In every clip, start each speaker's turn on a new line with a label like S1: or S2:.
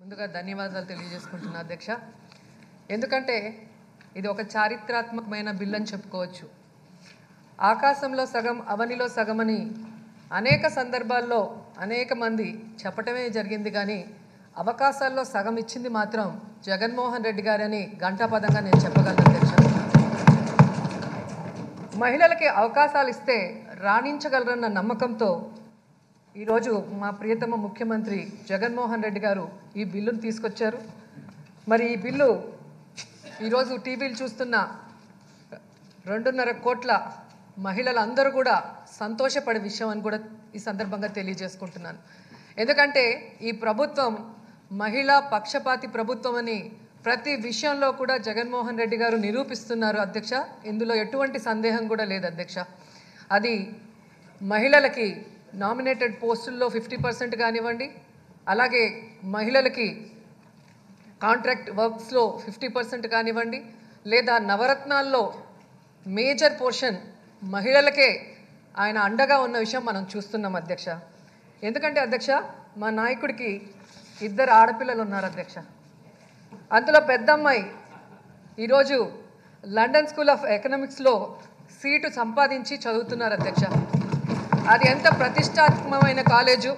S1: ముందుగా ధన్యవాదాలు తెలియజేసుకుంటున్నా అధ్యక్ష ఎందుకంటే ఇది ఒక చారిత్రాత్మకమైన బిల్ అని చెప్పుకోవచ్చు ఆకాశంలో సగం అవనిలో సగమని అనేక సందర్భాల్లో అనేక మంది చెప్పటమే జరిగింది కానీ అవకాశాల్లో సగం ఇచ్చింది మాత్రం జగన్మోహన్ రెడ్డి గారని ఘంటాపదంగా నేను చెప్పగలను అధ్యక్ష మహిళలకి అవకాశాలు ఇస్తే రాణించగలరన్న నమ్మకంతో ఈరోజు మా ప్రియతమ ముఖ్యమంత్రి జగన్మోహన్ రెడ్డి గారు ఈ బిల్లును తీసుకొచ్చారు మరి ఈ బిల్లు ఈరోజు టీవీలు చూస్తున్న రెండున్నర కోట్ల మహిళలందరూ కూడా సంతోషపడే విషయం అని కూడా ఈ సందర్భంగా తెలియజేసుకుంటున్నాను ఎందుకంటే ఈ ప్రభుత్వం మహిళా పక్షపాతి ప్రభుత్వం అని ప్రతి విషయంలో కూడా జగన్మోహన్ రెడ్డి గారు నిరూపిస్తున్నారు అధ్యక్ష ఇందులో ఎటువంటి సందేహం కూడా లేదు అధ్యక్ష అది మహిళలకి నామినేటెడ్ పోస్టుల్లో ఫిఫ్టీ పర్సెంట్ కానివ్వండి అలాగే మహిళలకి కాంట్రాక్ట్ వర్క్స్లో ఫిఫ్టీ పర్సెంట్ కానివ్వండి లేదా నవరత్నాల్లో మేజర్ పోర్షన్ మహిళలకే ఆయన అండగా ఉన్న విషయం మనం చూస్తున్నాం అధ్యక్ష ఎందుకంటే అధ్యక్ష మా నాయకుడికి ఇద్దరు ఆడపిల్లలు ఉన్నారు అధ్యక్ష అందులో పెద్ద అమ్మాయి ఈరోజు లండన్ స్కూల్ ఆఫ్ ఎకనామిక్స్లో సీటు సంపాదించి చదువుతున్నారు అధ్యక్ష అది ఎంత ప్రతిష్టాత్మకమైన కాలేజు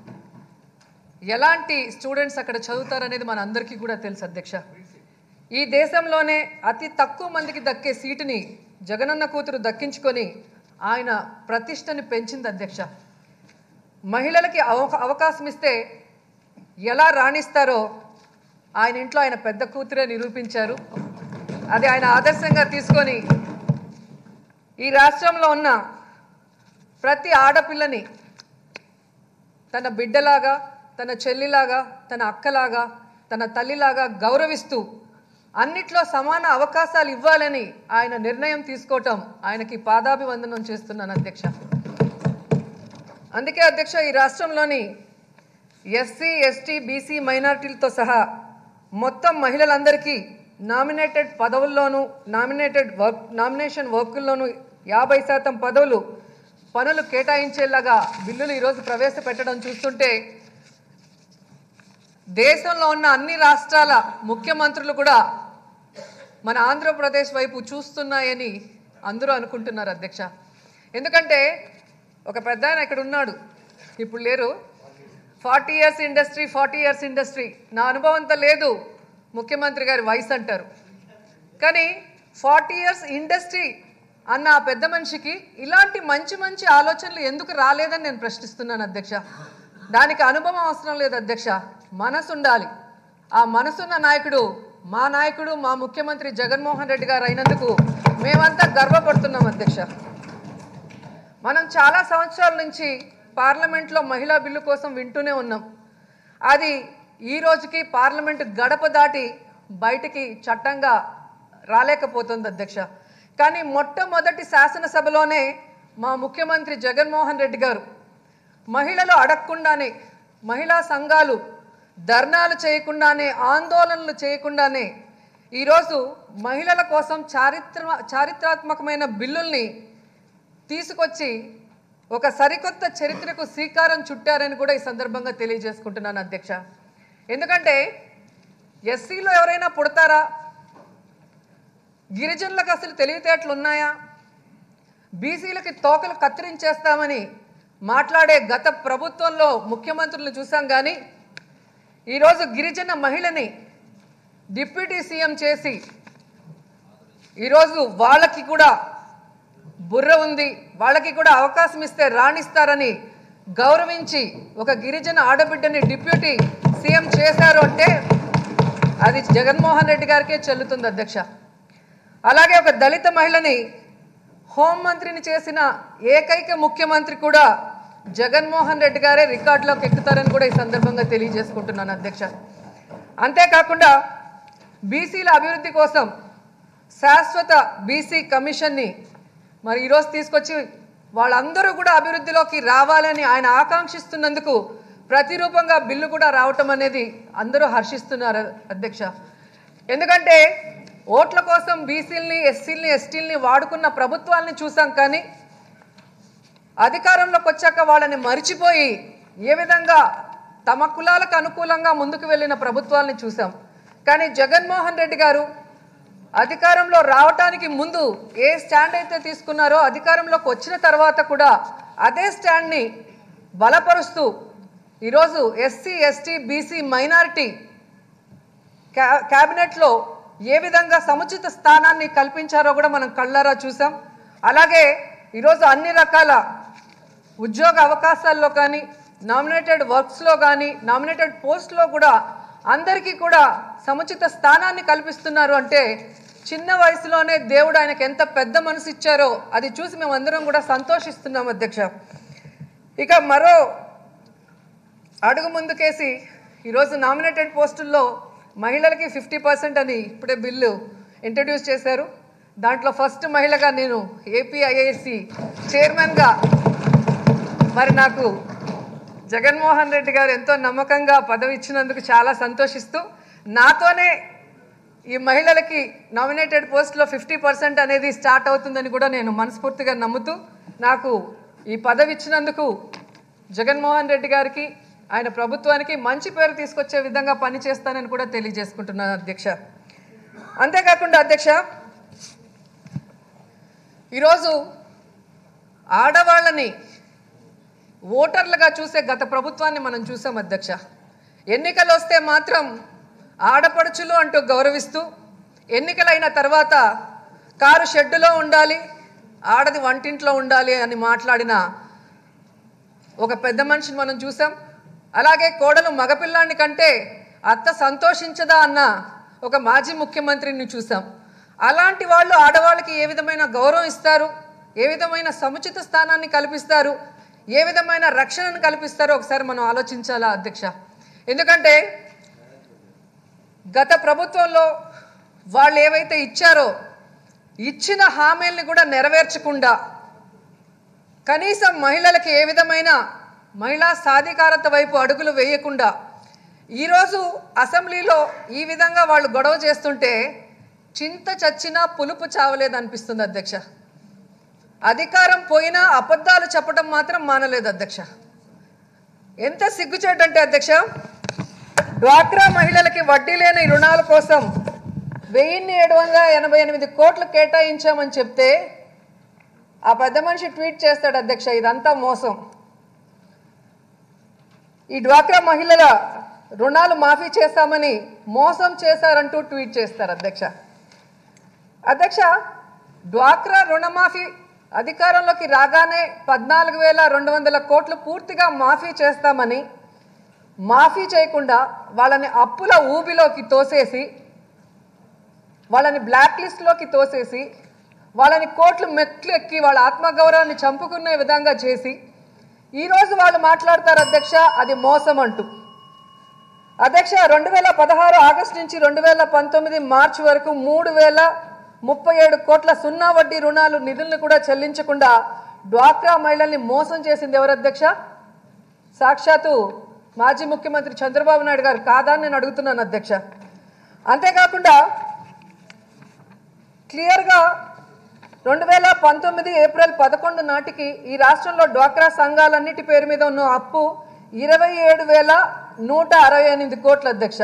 S1: ఎలాంటి స్టూడెంట్స్ అక్కడ చదువుతారనేది మన అందరికీ కూడా తెలుసు అధ్యక్ష ఈ దేశంలోనే అతి తక్కువ మందికి దక్కే సీటుని జగనన్న కూతురు దక్కించుకొని ఆయన ప్రతిష్టని పెంచింది అధ్యక్ష మహిళలకి అవ- అవకాశం ఇస్తే ఎలా రాణిస్తారో ఆయన ఇంట్లో ఆయన పెద్ద కూతురే నిరూపించారు అది ఆయన ఆదర్శంగా తీసుకొని ఈ రాష్ట్రంలో ఉన్న ప్రతి ఆడపిల్లని తన బిడ్డలాగా తన చెల్లిలాగా తన అక్కలాగా తన తల్లిలాగా గౌరవిస్తూ అన్నిట్లో సమాన అవకాశాలు ఇవ్వాలని ఆయన నిర్ణయం తీసుకోవటం ఆయనకి పాదాభివందనం చేస్తున్నాను అధ్యక్ష అందుకే అధ్యక్ష ఈ రాష్ట్రంలోని ఎస్సీ ఎస్టీ బీసీ మైనారిటీలతో సహా మొత్తం మహిళలందరికీ నామినేటెడ్ పదవుల్లోనూ నామినేటెడ్ వర్క్ నామినేషన్ వర్కుల్లోనూ యాభై శాతం పదవులు పనులు కేటాయించేలాగా బిల్లులు ఈరోజు ప్రవేశపెట్టడం చూస్తుంటే దేశంలో ఉన్న అన్ని రాష్ట్రాల ముఖ్యమంత్రులు కూడా మన ఆంధ్రప్రదేశ్ వైపు చూస్తున్నాయని అందరూ అనుకుంటున్నారు అధ్యక్ష ఎందుకంటే ఒక పెద్ద ఆయన ఇక్కడ ఉన్నాడు ఇప్పుడు లేరు forty years industry forty years industry నా అనుభవంతో లేదు ముఖ్యమంత్రి గారి వయసు అంటారు కానీ ఫార్టీ ఇయర్స్ ఇండస్ట్రీ అన్న ఆ పెద్ద మనిషికి ఇలాంటి మంచి మంచి ఆలోచనలు ఎందుకు రాలేదని నేను ప్రశ్నిస్తున్నాను అధ్యక్ష దానికి అనుభవం అవసరం లేదు అధ్యక్ష మనసు ఉండాలి ఆ మనసున్న నాయకుడు మా నాయకుడు మా ముఖ్యమంత్రి జగన్మోహన్ రెడ్డి గారు అయినందుకు మేమంతా గర్వపడుతున్నాం అధ్యక్ష మనం చాలా సంవత్సరాల నుంచి పార్లమెంట్లో మహిళా బిల్లు కోసం వింటూనే ఉన్నాం అది ఈ రోజుకి పార్లమెంట్ గడప దాటి బయటికి చట్టంగా రాలేకపోతుంది అధ్యక్ష కానీ మొట్టమొదటి శాసనసభలోనే మా ముఖ్యమంత్రి జగన్మోహన్ రెడ్డి గారు మహిళలు అడగకుండానే మహిళా సంఘాలు ధర్నాలు చేయకుండానే ఆందోళనలు చేయకుండానే ఈరోజు మహిళల కోసం చారిత్ర చారిత్రాత్మకమైన బిల్లుల్ని తీసుకొచ్చి ఒక సరికొత్త చరిత్రకు శ్రీకారం చుట్టారని కూడా ఈ సందర్భంగా తెలియజేసుకుంటున్నాను అధ్యక్ష ఎందుకంటే ఎస్సీలో ఎవరైనా పుడతారా గిరిజనులకు అసలు తెలివితేటలు ఉన్నాయా బీసీలకి తోకలు కత్తిరించేస్తామని మాట్లాడే గత ప్రభుత్వంలో ముఖ్యమంత్రులు చూసాం కానీ ఈరోజు గిరిజన మహిళని డిప్యూటీ సీఎం చేసి ఈరోజు వాళ్ళకి కూడా బుర్ర ఉంది వాళ్ళకి కూడా అవకాశం ఇస్తే రాణిస్తారని గౌరవించి ఒక గిరిజన ఆడబిడ్డని డిప్యూటీ సీఎం చేశారు అంటే అది జగన్మోహన్ రెడ్డి గారికే చెల్లుతుంది అధ్యక్ష అలాగే ఒక దళిత మహిళని హోంమంత్రిని చేసిన ఏకైక ముఖ్యమంత్రి కూడా జగన్మోహన్ రెడ్డి గారే రికార్డులోకి ఎక్కుతారని కూడా ఈ సందర్భంగా తెలియజేసుకుంటున్నాను అధ్యక్ష అంతేకాకుండా బీసీల అభివృద్ధి కోసం శాశ్వత బీసీ కమిషన్ని మరి ఈరోజు తీసుకొచ్చి వాళ్ళందరూ కూడా అభివృద్ధిలోకి రావాలని ఆయన ఆకాంక్షిస్తున్నందుకు ప్రతిరూపంగా బిల్లు కూడా రావటం అనేది అందరూ హర్షిస్తున్నారు అధ్యక్ష ఎందుకంటే ఓట్ల కోసం బీసీలని ఎస్సీలని ఎస్టీలని వాడుకున్న ప్రభుత్వాలని చూసాం కానీ అధికారంలోకి వచ్చాక వాళ్ళని మరిచిపోయి ఏ విధంగా తమ కులాలకు అనుకూలంగా ముందుకు వెళ్ళిన ప్రభుత్వాల్ని చూసాం కానీ జగన్మోహన్ రెడ్డి గారు అధికారంలో రావటానికి ముందు ఏ స్టాండ్ అయితే తీసుకున్నారో అధికారంలోకి వచ్చిన తర్వాత కూడా అదే స్టాండ్ని బలపరుస్తూ ఈరోజు ఎస్సీ ఎస్టీ బీసీ మైనారిటీ క్యా క్యాబినెట్లో ఏ విధంగా సముచిత స్థానాన్ని కల్పించారో కూడా మనం కళ్ళారా చూసాం అలాగే ఈరోజు అన్ని రకాల ఉద్యోగ అవకాశాల్లో కానీ నామినేటెడ్ వర్క్స్లో కానీ నామినేటెడ్ పోస్ట్లో కూడా అందరికీ కూడా సముచిత స్థానాన్ని కల్పిస్తున్నారు అంటే చిన్న వయసులోనే దేవుడు ఆయనకు ఎంత పెద్ద మనసు ఇచ్చారో అది చూసి మేమందరం కూడా సంతోషిస్తున్నాం అధ్యక్ష ఇక మరో అడుగు ముందుకేసి ఈరోజు నామినేటెడ్ పోస్టుల్లో మహిళలకి ఫిఫ్టీ పర్సెంట్ అని ఇప్పుడే బిల్లు ఇంట్రడ్యూస్ చేశారు దాంట్లో ఫస్ట్ మహిళగా నేను ఏపీ ఐఏఎస్సి చైర్మన్గా మరి నాకు జగన్మోహన్ రెడ్డి గారు ఎంతో నమ్మకంగా పదవి ఇచ్చినందుకు చాలా సంతోషిస్తూ నాతోనే ఈ మహిళలకి నామినేటెడ్ పోస్ట్లో ఫిఫ్టీ పర్సెంట్ అనేది స్టార్ట్ అవుతుందని కూడా నేను మనస్ఫూర్తిగా నమ్ముతూ నాకు ఈ పదవి ఇచ్చినందుకు జగన్మోహన్ రెడ్డి గారికి ఆయన ప్రభుత్వానికి మంచి పేరు తీసుకొచ్చే విధంగా పనిచేస్తానని కూడా తెలియజేసుకుంటున్నాను అధ్యక్ష అంతేకాకుండా అధ్యక్ష ఈరోజు ఆడవాళ్ళని ఓటర్లుగా చూసే గత ప్రభుత్వాన్ని మనం చూసాం అధ్యక్ష ఎన్నికలు వస్తే మాత్రం ఆడపడుచులు అంటూ గౌరవిస్తూ ఎన్నికలైన తర్వాత కారు షెడ్డులో ఉండాలి ఆడది వంటింట్లో ఉండాలి అని మాట్లాడిన ఒక పెద్ద మనిషిని మనం చూసాం అలాగే కోడలు మగపిల్లాన్ని కంటే అత్త సంతోషించదా అన్న ఒక మాజీ ముఖ్యమంత్రిని చూసాం అలాంటి వాళ్ళు ఆడవాళ్ళకి ఏ విధమైన గౌరవం ఇస్తారు ఏ విధమైన సముచిత స్థానాన్ని కల్పిస్తారు ఏ విధమైన రక్షణను కల్పిస్తారో ఒకసారి మనం ఆలోచించాలా అధ్యక్ష ఎందుకంటే గత ప్రభుత్వంలో వాళ్ళు ఏవైతే ఇచ్చారో ఇచ్చిన హామీల్ని కూడా నెరవేర్చకుండా కనీసం మహిళలకి ఏ విధమైన మహిళా సాధికారత వైపు అడుగులు వేయకుండా ఈరోజు అసెంబ్లీలో ఈ విధంగా వాళ్ళు గొడవ చేస్తుంటే చింత చచ్చినా పులుపు చావలేదు అనిపిస్తుంది అధ్యక్ష అధికారం పోయినా అబద్ధాలు చెప్పడం మాత్రం మానలేదు అధ్యక్ష ఎంత సిగ్గుచేటంటే అధ్యక్ష డ్వాక్రా మహిళలకి వడ్డీ లేని రుణాల కోసం వెయ్యిన్ని ఏడు వందల ఎనభై ఎనిమిది కోట్లు కేటాయించామని చెప్తే ఆ పెద్ద మనిషి ట్వీట్ చేస్తాడు అధ్యక్ష ఇదంతా మోసం ఈ డ్వాక్రా మహిళల రుణాలు మాఫీ చేస్తామని మోసం చేశారంటూ ట్వీట్ చేస్తారు అధ్యక్ష అధ్యక్ష డ్వాక్రా రుణమాఫీ అధికారంలోకి రాగానే పద్నాలుగు వేల రెండు వందల కోట్లు పూర్తిగా మాఫీ చేస్తామని మాఫీ చేయకుండా వాళ్ళని అప్పుల ఊబిలోకి తోసేసి వాళ్ళని బ్లాక్ లిస్ట్లోకి తోసేసి వాళ్ళని కోట్లు మెట్లు ఎక్కి వాళ్ళ ఆత్మగౌరవాన్ని చంపుకునే విధంగా చేసి ఈరోజు వాళ్ళు మాట్లాడతారు అధ్యక్ష అది మోసం అంటూ అధ్యక్ష రెండు వేల పదహారు ఆగస్టు నుంచి రెండు వేల పంతొమ్మిది మార్చి వరకు మూడు వేల ముప్పై ఏడు కోట్ల సున్నా వడ్డీ రుణాలు నిధులను కూడా చెల్లించకుండా డ్వాక్రా మహిళల్ని మోసం చేసింది ఎవరు అధ్యక్ష సాక్షాత్తు మాజీ ముఖ్యమంత్రి చంద్రబాబు నాయుడు గారు కాదా అని నేను అడుగుతున్నాను అధ్యక్ష అంతేకాకుండా క్లియర్గా రెండు వేల పంతొమ్మిది ఏప్రిల్ పదకొండు నాటికి ఈ రాష్ట్రంలో డ్వాక్రా సంఘాలన్నిటి పేరు మీద ఉన్న అప్పు ఇరవై ఏడు వేల నూట అరవై ఎనిమిది కోట్ల అధ్యక్ష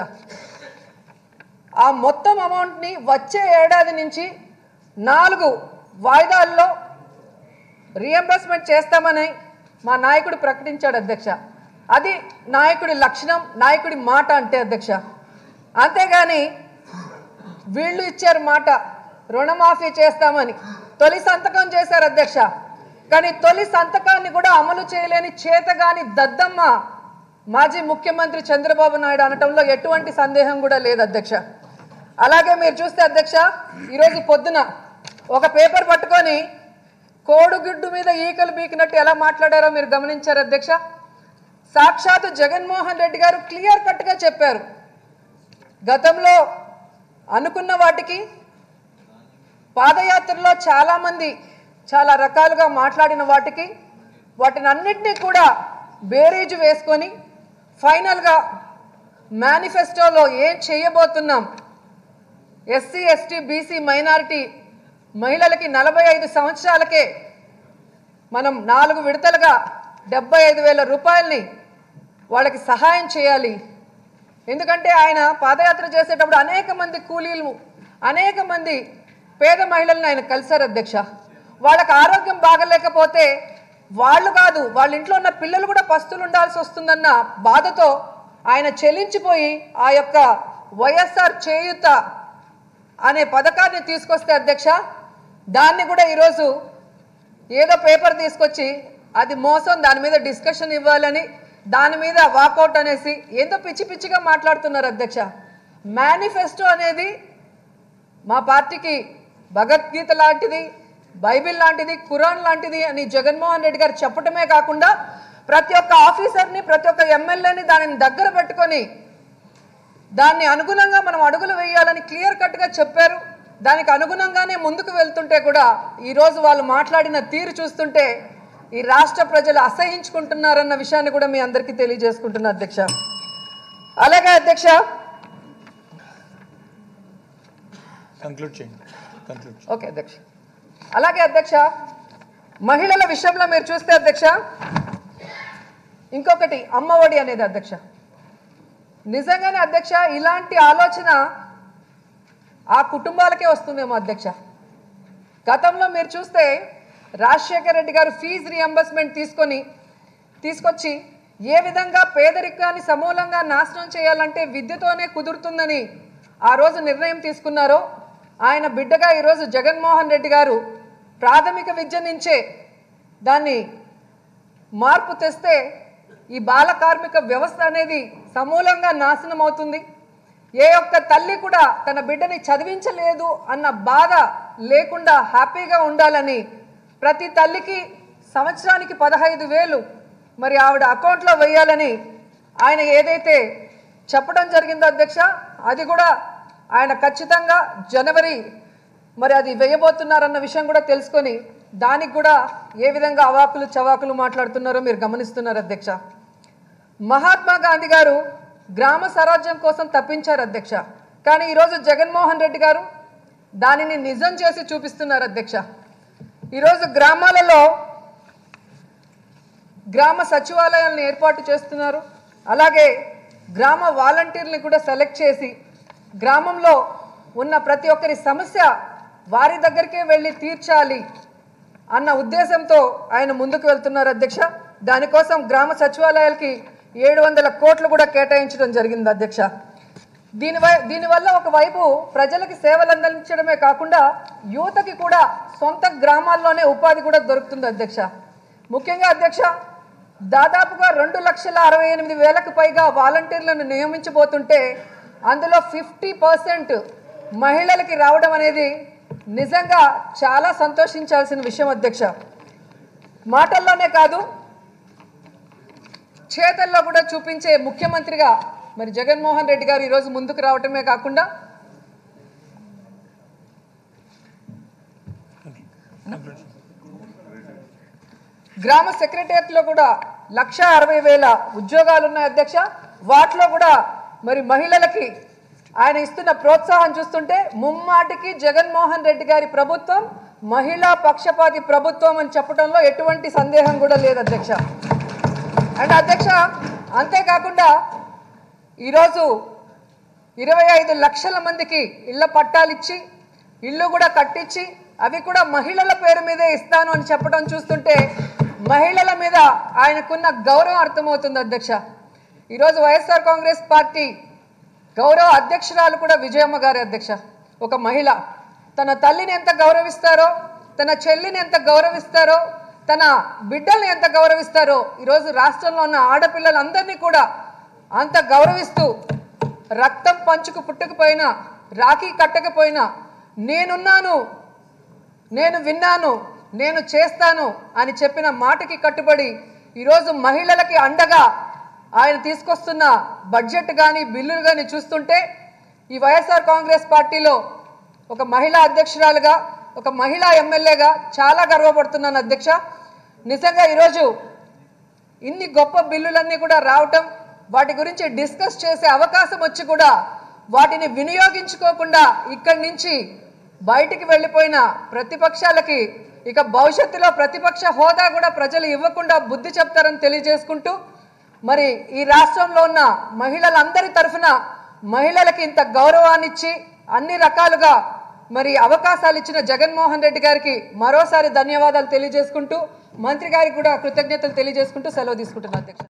S1: ఆ మొత్తం అమౌంట్ని వచ్చే ఏడాది నుంచి నాలుగు వాయిదాల్లో రియంబర్స్మెంట్ చేస్తామని మా నాయకుడు ప్రకటించాడు అధ్యక్ష అది నాయకుడి లక్షణం నాయకుడి మాట అంటే అధ్యక్ష అంతేగాని వీళ్ళు ఇచ్చారు మాట రుణమాఫీ చేస్తామని తొలి సంతకం చేశారు అధ్యక్ష కానీ తొలి సంతకాన్ని కూడా అమలు చేయలేని చేతగాని దద్దమ్మ మాజీ ముఖ్యమంత్రి చంద్రబాబు నాయుడు అనటంలో ఎటువంటి సందేహం కూడా లేదు అధ్యక్ష అలాగే మీరు చూస్తే అధ్యక్ష ఈరోజు పొద్దున ఒక పేపర్ పట్టుకొని కోడుగుడ్డు మీద ఈకలు బీకినట్టు ఎలా మాట్లాడారో మీరు గమనించారు అధ్యక్ష సాక్షాత్ జగన్మోహన్ రెడ్డి గారు క్లియర్ కట్గా చెప్పారు గతంలో అనుకున్న వాటికి పాదయాత్రలో చాలామంది చాలా రకాలుగా మాట్లాడిన వాటికి వాటిని అన్నిటినీ కూడా బేరీజు వేసుకొని ఫైనల్గా మేనిఫెస్టోలో ఏం చేయబోతున్నాం ఎస్సీ ఎస్టీ బీసీ మైనారిటీ మహిళలకి నలభై ఐదు సంవత్సరాలకే మనం నాలుగు విడతలుగా డెబ్బై ఐదు వేల రూపాయల్ని వాళ్ళకి సహాయం చేయాలి ఎందుకంటే ఆయన పాదయాత్ర చేసేటప్పుడు అనేక మంది కూలీలు అనేక మంది పేద మహిళలను ఆయన కలిశారు అధ్యక్ష వాళ్ళకి ఆరోగ్యం బాగలేకపోతే వాళ్ళు కాదు వాళ్ళ ఇంట్లో ఉన్న పిల్లలు కూడా పస్తులు ఉండాల్సి వస్తుందన్న బాధతో ఆయన చెలించిపోయి ఆ యొక్క వైఎస్ఆర్ చేయుత అనే పథకాన్ని తీసుకొస్తే అధ్యక్ష దాన్ని కూడా ఈరోజు ఏదో పేపర్ తీసుకొచ్చి అది మోసం దాని మీద డిస్కషన్ ఇవ్వాలని దాని మీద వాకౌట్ అనేసి ఏదో పిచ్చి పిచ్చిగా మాట్లాడుతున్నారు అధ్యక్ష మేనిఫెస్టో అనేది మా పార్టీకి భగవద్గీత లాంటిది బైబిల్ లాంటిది ఖురాన్ లాంటిది అని జగన్మోహన్ రెడ్డి గారు చెప్పటమే కాకుండా ప్రతి ఒక్క ఆఫీసర్ని ప్రతి ఒక్క ఎమ్మెల్యేని దానిని దగ్గర పెట్టుకొని దాన్ని అనుగుణంగా మనం అడుగులు వేయాలని క్లియర్ కట్గా చెప్పారు దానికి అనుగుణంగానే ముందుకు వెళ్తుంటే కూడా ఈరోజు వాళ్ళు మాట్లాడిన తీరు చూస్తుంటే ఈ రాష్ట్ర ప్రజలు అసహించుకుంటున్నారన్న విషయాన్ని కూడా మీ అందరికీ తెలియజేసుకుంటున్నా అధ్యక్ష అలాగే అధ్యక్ష
S2: కంక్లూడ్ చేయండి కంక్లూడ్
S1: ఓకే అధ్యక్ష అలాగే అధ్యక్ష మహిళల విషయంలో మీరు చూస్తే అధ్యక్ష ఇంకొకటి అమ్మఒడి అనేది అధ్యక్ష నిజంగానే అధ్యక్ష ఇలాంటి ఆలోచన ఆ కుటుంబాలకే వస్తుందేమో అధ్యక్ష గతంలో మీరు చూస్తే రాజశేఖర రెడ్డి గారు ఫీజు రియంబర్స్మెంట్ తీసుకొని తీసుకొచ్చి ఏ విధంగా పేదరికాన్ని సమూలంగా నాశనం చేయాలంటే విద్యతోనే కుదురుతుందని ఆ రోజు నిర్ణయం తీసుకున్నారో ఆయన బిడ్డగా ఈరోజు జగన్మోహన్ రెడ్డి గారు ప్రాథమిక విద్య నుంచే దాన్ని మార్పు తెస్తే ఈ బాల కార్మిక వ్యవస్థ అనేది సమూలంగా నాశనం అవుతుంది ఏ ఒక్క తల్లి కూడా తన బిడ్డని చదివించలేదు అన్న బాధ లేకుండా హ్యాపీగా ఉండాలని ప్రతి తల్లికి సంవత్సరానికి పదహైదు వేలు మరి ఆవిడ అకౌంట్లో వేయాలని ఆయన ఏదైతే చెప్పడం జరిగిందో అధ్యక్ష అది కూడా ఆయన ఖచ్చితంగా జనవరి మరి అది వేయబోతున్నారన్న విషయం కూడా తెలుసుకొని దానికి కూడా ఏ విధంగా అవాకులు చవాకులు మాట్లాడుతున్నారో మీరు గమనిస్తున్నారు అధ్యక్ష మహాత్మా గాంధీ గారు గ్రామ స్వరాజ్యం కోసం తప్పించారు అధ్యక్ష కానీ ఈరోజు జగన్మోహన్ రెడ్డి గారు దానిని నిజం చేసి చూపిస్తున్నారు అధ్యక్ష ఈరోజు గ్రామాలలో గ్రామ సచివాలయాలను ఏర్పాటు చేస్తున్నారు అలాగే గ్రామ వాలంటీర్ని కూడా సెలెక్ట్ చేసి గ్రామంలో ఉన్న ప్రతి ఒక్కరి సమస్య వారి దగ్గరికే వెళ్ళి తీర్చాలి అన్న ఉద్దేశంతో ఆయన ముందుకు వెళ్తున్నారు అధ్యక్ష దానికోసం గ్రామ సచివాలయాలకి ఏడు వందల కోట్లు కూడా కేటాయించడం జరిగింది అధ్యక్ష దీని వై- దీనివల్ల ఒకవైపు ప్రజలకి సేవలు అందించడమే కాకుండా యువతకి కూడా సొంత గ్రామాల్లోనే ఉపాధి కూడా దొరుకుతుంది అధ్యక్ష ముఖ్యంగా అధ్యక్ష దాదాపుగా రెండు లక్షల అరవై ఎనిమిది వేలకు పైగా వాలంటీర్లను నియమించబోతుంటే అందులో ఫిఫ్టీ పర్సెంట్ మహిళలకి రావడం అనేది నిజంగా చాలా సంతోషించాల్సిన విషయం అధ్యక్ష మాటల్లోనే కాదు చేతల్లో కూడా చూపించే ముఖ్యమంత్రిగా మరి జగన్మోహన్ రెడ్డి గారు ఈరోజు ముందుకు రావటమే కాకుండా గ్రామ సెక్రటరియట్లో కూడా లక్ష అరవై వేల ఉద్యోగాలు ఉన్నాయి అధ్యక్ష వాటిలో కూడా మరి మహిళలకి ఆయన ఇస్తున్న ప్రోత్సాహం చూస్తుంటే ముమ్మాటికి జగన్మోహన్ రెడ్డి గారి ప్రభుత్వం మహిళా పక్షపాతి ప్రభుత్వం అని చెప్పడంలో ఎటువంటి సందేహం కూడా లేదు అధ్యక్ష అండ్ అధ్యక్ష అంతేకాకుండా ఈరోజు ఇరవై ఐదు లక్షల మందికి ఇళ్ల పట్టాలు ఇచ్చి ఇల్లు కూడా కట్టించి అవి కూడా మహిళల పేరు మీదే ఇస్తాను అని చెప్పడం చూస్తుంటే మహిళల మీద ఆయనకున్న గౌరవం అర్థమవుతుంది అధ్యక్ష ఈరోజు వైఎస్ఆర్ కాంగ్రెస్ పార్టీ గౌరవ అధ్యక్షురాలు కూడా విజయమ్మ గారి అధ్యక్ష ఒక మహిళ తన తల్లిని ఎంత గౌరవిస్తారో తన చెల్లిని ఎంత గౌరవిస్తారో తన బిడ్డల్ని ఎంత గౌరవిస్తారో ఈరోజు రాష్ట్రంలో ఉన్న ఆడపిల్లలందరినీ కూడా అంత గౌరవిస్తూ రక్తం పంచుకు పుట్టకపోయినా రాఖీ కట్టకపోయినా నేనున్నాను నేను విన్నాను నేను చేస్తాను అని చెప్పిన మాటకి కట్టుబడి ఈరోజు మహిళలకి అండగా ఆయన తీసుకొస్తున్న బడ్జెట్ కానీ బిల్లులు కానీ చూస్తుంటే ఈ వైఎస్ఆర్ కాంగ్రెస్ పార్టీలో ఒక మహిళా అధ్యక్షురాలుగా ఒక మహిళా ఎమ్మెల్యేగా చాలా గర్వపడుతున్నాను అధ్యక్ష నిజంగా ఈరోజు ఇన్ని గొప్ప బిల్లులన్నీ కూడా రావటం వాటి గురించి డిస్కస్ చేసే అవకాశం వచ్చి కూడా వాటిని వినియోగించుకోకుండా ఇక్కడి నుంచి బయటికి వెళ్ళిపోయిన ప్రతిపక్షాలకి ఇక భవిష్యత్తులో ప్రతిపక్ష హోదా కూడా ప్రజలు ఇవ్వకుండా బుద్ధి చెప్తారని తెలియజేసుకుంటూ మరి ఈ రాష్ట్రంలో ఉన్న మహిళలందరి తరఫున మహిళలకి ఇంత గౌరవాన్నిచ్చి అన్ని రకాలుగా మరి అవకాశాలు ఇచ్చిన జగన్మోహన్ రెడ్డి గారికి మరోసారి ధన్యవాదాలు తెలియజేసుకుంటూ మంత్రి గారికి కూడా కృతజ్ఞతలు తెలియజేసుకుంటూ సెలవు తీసుకుంటున్నాను అధ్యక్ష